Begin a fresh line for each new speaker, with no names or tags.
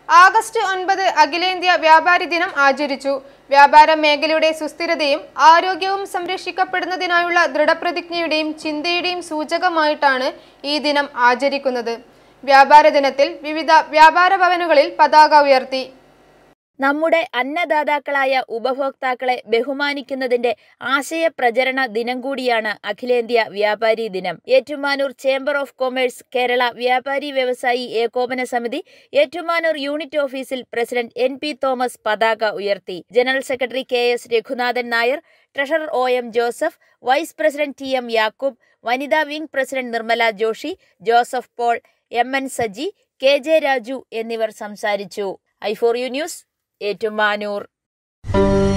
August ഒൻപത് അഖിലേന്ത്യാ വ്യാപാരി ദിനം ആചരിച്ചു വ്യാപാര മേഖലയുടെ സുസ്ഥിരതയും ആരോഗ്യവും സംരക്ഷിക്കപ്പെടുന്നതിനായുള്ള ദൃഢപ്രതിജ്ഞയുടെയും ചിന്തയുടെയും സൂചകമായിട്ടാണ് ഈ ദിനം ആചരിക്കുന്നത് വ്യാപാര ദിനത്തിൽ വിവിധ വ്യാപാര ഭവനുകളിൽ പതാക ഉയർത്തി
നമ്മുടെ അന്നദാതാക്കളായ ഉപഭോക്താക്കളെ ബഹുമാനിക്കുന്നതിന്റെ ആശയപ്രചരണ ദിനം കൂടിയാണ് അഖിലേന്ത്യാ വ്യാപാരി ദിനം Ettumanoor chamber of commerce Kerala വ്യാപാരി വ്യവസായി ഏകോപന സമിതി ഏറ്റുമാനൂർ യൂണിറ്റ് ഓഫീസിൽ പ്രസിഡന്റ് എൻ പി തോമസ് പതാക ഉയർത്തി general secretary K S Raghunathan Nair treasurer O M Joseph vice president T M Yakoob വനിതാ wing president Nirmala Joshi Joseph Paul M N Saji K J Raju എന്നിവർ സംസാരിച്ചു I for you news Ettumanoor